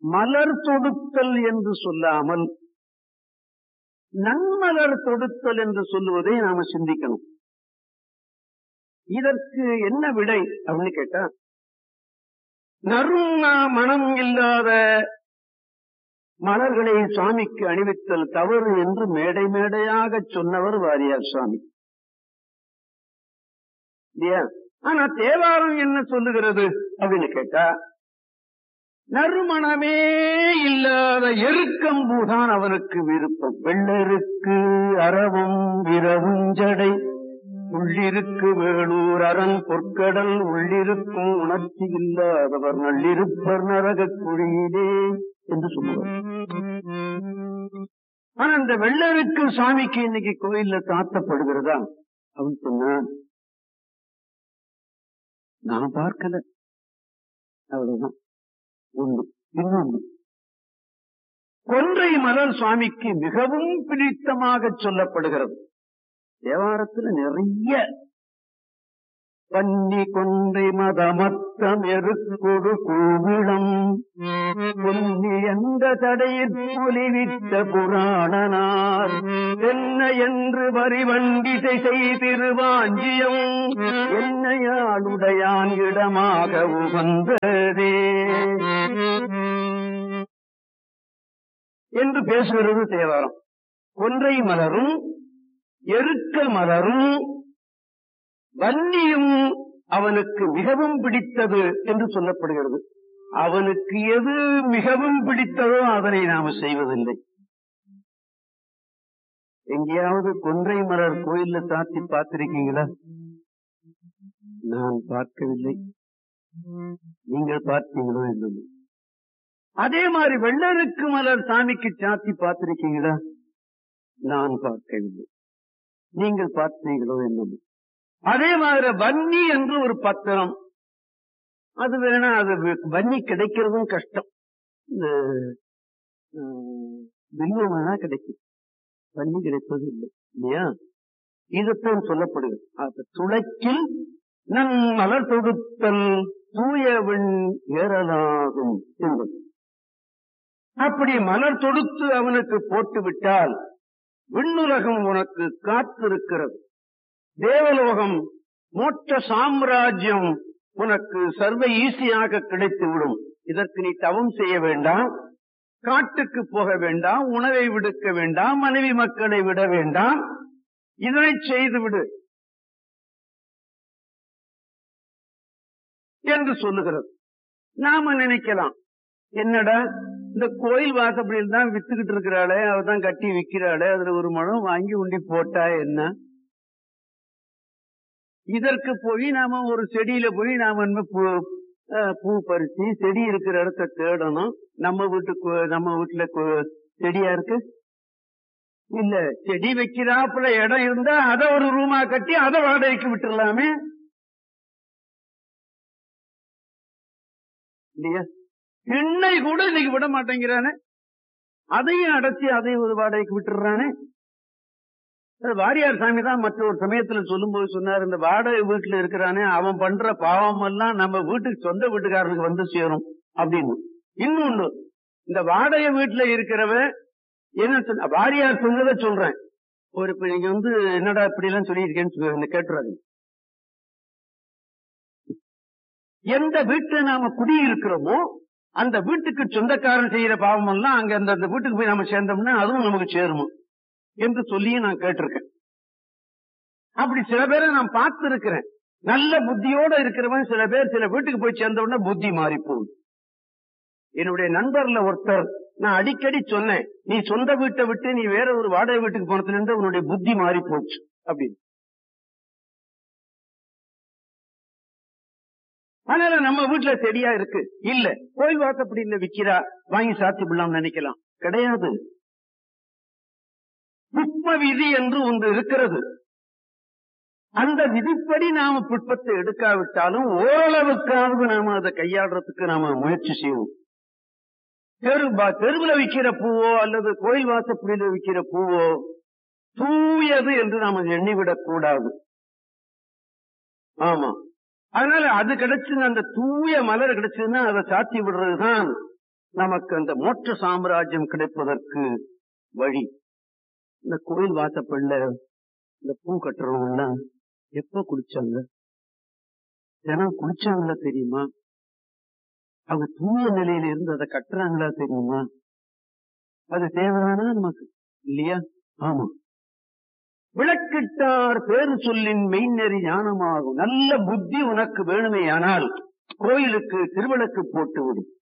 மலர் தொடுத்தல் என்று சொல்லாமல் நன்மலர் தொடுத்தல் என்று சொல்லுவதை நாம சிந்திக்கணும் இதற்கு என்ன விடை அப்படின்னு கேட்டா நறுங்கா மனம் இல்லாத மலர்களை சுவாமிக்கு அணிவித்தல் தவறு என்று மேடை மேடையாக சொன்னவர் வாரியார் சுவாமி இல்லையா ஆனா தேவாரம் என்ன சொல்லுகிறது அப்படின்னு கேட்டா நறுமணமே இல்லாத எருக்கம்பூதான் அவனுக்கு விருப்பம் வெள்ளருக்கு அறவும் விரவுஞ்சடை உள்ளிருக்கு வேளூர் அரண் பொற்கடல் உள்ளிருக்கும் உணர்ச்சி இல்லாதவர் நள்ளிருப்பர் நரக குழியிலே என்று சொல்லுவார் ஆனா இந்த வெள்ளருக்கு சாமிக்கு இன்னைக்கு கோயில்ல தாத்தப்படுகிறதா அப்படின்னு சொன்னா நான் பார்க்கல அவ்வளவுதான் ஒண்ணு இன்னொன்று கொன்றை மலர் சுவாமிக்கு மிகவும் பிடித்தமாக சொல்லப்படுகிறது தேவாரத்துல நிறைய பன்னி கொன்றை மதமத்தம் எருக்கொடு கூவிளம் பொன்னி எந்த தடையில் பொலிவித்த புராணனார் என்ன என்று வரிவண்டிசை செய்திருவாஞ்சியம் என்னையாளுடையான் இடமாக உகந்ததே என்று பேசுகிறது தேவாரம் கொன்றை மலரும் எருக்க மலரும் வன்னியும் அவனுக்கு மிகவும் பிடித்தது என்று சொல்லப்படுகிறது அவனுக்கு எது மிகவும் பிடித்ததோ அதனை நாம செய்வதில்லை எங்கேயாவது கொன்றை மலர் கோயில்ல சாத்தி பார்த்திருக்கீங்களா நான் பார்க்கவில்லை நீங்கள் பார்த்தீங்களோ என்னது அதே மாதிரி வெள்ளருக்கு மலர் சாமிக்கு சாத்தி பார்த்திருக்கீங்களா நான் பார்க்கவில்லை நீங்கள் பார்த்தீங்களோ என்னது அதே மாதிரி வன்னி என்று ஒரு பத்திரம் அது வேணா அது வன்னி கிடைக்கிறதும் கஷ்டம் இந்த பில்வம் வேணா கிடைக்கும் வன்னி கிடைப்பது இல்லை இல்லையா இதுதான் சொல்லப்படுது அது துளைக்கில் நன் மலர் தொடுத்தல் தூயவன் ஏறலாகும் என்பது அப்படி மலர் தொடுத்து அவனுக்கு போட்டு விட்டால் விண்ணுலகம் உனக்கு காத்திருக்கிறது தேவலோகம் மோட்ச சாம்ராஜ்யம் உனக்கு சர்வ ஈஸியாக கிடைத்துவிடும் இதற்கு நீ தவம் செய்ய வேண்டாம் காட்டுக்கு போக வேண்டாம் உணவை விடுக்க வேண்டாம் மனைவி மக்களை விட வேண்டாம் இதனை செய்து விடு என்று சொல்லுகிறது நாம நினைக்கலாம் என்னடா இந்த கோயில் வாசப்படியில் தான் வித்துக்கிட்டு இருக்கிறாளே அவதான் கட்டி விக்கிறாளே அதுல ஒரு முழம் வாங்கி உண்டி போட்டா என்ன இதற்கு போய் நாம ஒரு செடியில போய் நாம என்ன பூ பூ பறிச்சு செடி இருக்கிற இடத்த தேடணும் நம்ம வீட்டுக்கு நம்ம வீட்டுல செடியா இருக்கு இல்ல செடி வைக்கிறாப்புல இடம் இருந்தா அத ஒரு ரூமா கட்டி அதை வாடகைக்கு விட்டுடலாமே இல்லையா எண்ணெய் கூட இன்னைக்கு விட மாட்டேங்கிறானே அதையும் அடைச்சி அதையும் ஒரு வாடகைக்கு விட்டுறானே வாரியார் சாமி தான் மற்ற ஒரு சமயத்துல சொல்லும் போது சொன்னார் இந்த வாடகை வீட்டுல இருக்கிறானே அவன் பண்ற பாவம் எல்லாம் நம்ம வீட்டுக்கு சொந்த வீட்டுக்காரனுக்கு வந்து சேரும் அப்படின்னு இன்னொன்னு இந்த வாடகை வீட்டுல இருக்கிறவன் என்ன சொன்ன வாரியார் சொன்னதை சொல்றேன் ஒரு இப்ப நீங்க வந்து என்னடா இப்படி எல்லாம் சொல்லியிருக்கேன்னு கேட்டுறாரு எந்த வீட்டுல நாம குடியிருக்கிறோமோ அந்த வீட்டுக்கு சொந்தக்காரன் செய்யற பாவம் எல்லாம் அங்க அந்த வீட்டுக்கு போய் நாம சேர்ந்தோம்னா அதுவும் நமக்கு சேருமோ என்று சொல்லியும் நான் கேட்டிருக்கேன் அப்படி சில பேரை நான் பார்த்து இருக்கிறேன் நல்ல புத்தியோட இருக்கிறவன் சில பேர் சில வீட்டுக்கு போய் சேர்ந்த உடனே புத்தி மாறி போகுது என்னுடைய நண்பர்ல ஒருத்தர் நான் அடிக்கடி சொன்னேன் நீ சொந்த வீட்டை விட்டு நீ வேற ஒரு வாடகை வீட்டுக்கு போனதுல இருந்து உன்னுடைய புத்தி மாறி போச்சு அப்படின்னு அதனால நம்ம வீட்டுல செடியா இருக்கு இல்ல கோயில் வாசப்படி இல்ல விக்கிறா வாங்கி சாத்தி விடலாம் நினைக்கலாம் கிடையாது புஷ்ப விதி என்று ஒன்று இருக்கிறது அந்த விதிப்படி நாம புஷ்பத்தை எடுக்காவிட்டாலும் ஓரளவுக்காவது நாம அதை கையாடுறதுக்கு நாம முயற்சி செய்வோம் தெரு தெருவுல விற்கிற பூவோ அல்லது கோயில் வாசப்படியில விற்கிற பூவோ தூயது என்று நாம எண்ணிவிடக் கூடாது ஆமா அதனால அது கிடைச்சு அந்த தூய மலர் கிடைச்சதுன்னா அதை சாத்தி விடுறதுதான் நமக்கு அந்த மோட்ச சாம்ராஜ்யம் கிடைப்பதற்கு வழி இந்த கோயில் வாசப்பள்ள இந்த பூ கட்டுறவங்க எல்லாம் எப்ப குளிச்சாங்க தினம் குளிச்சாங்களா தெரியுமா அவங்க தூய நிலையில இருந்து அதை கட்டுறாங்களா தெரியுமா அது தேவைதானா நமக்கு இல்லையா ஆமா விளக்கிட்டார் பேரு சொல்லின் மெய்நெறி ஞானமாகும் நல்ல புத்தி உனக்கு வேணுமே ஆனால் கோயிலுக்கு திருவிளக்கு போட்டு விடும்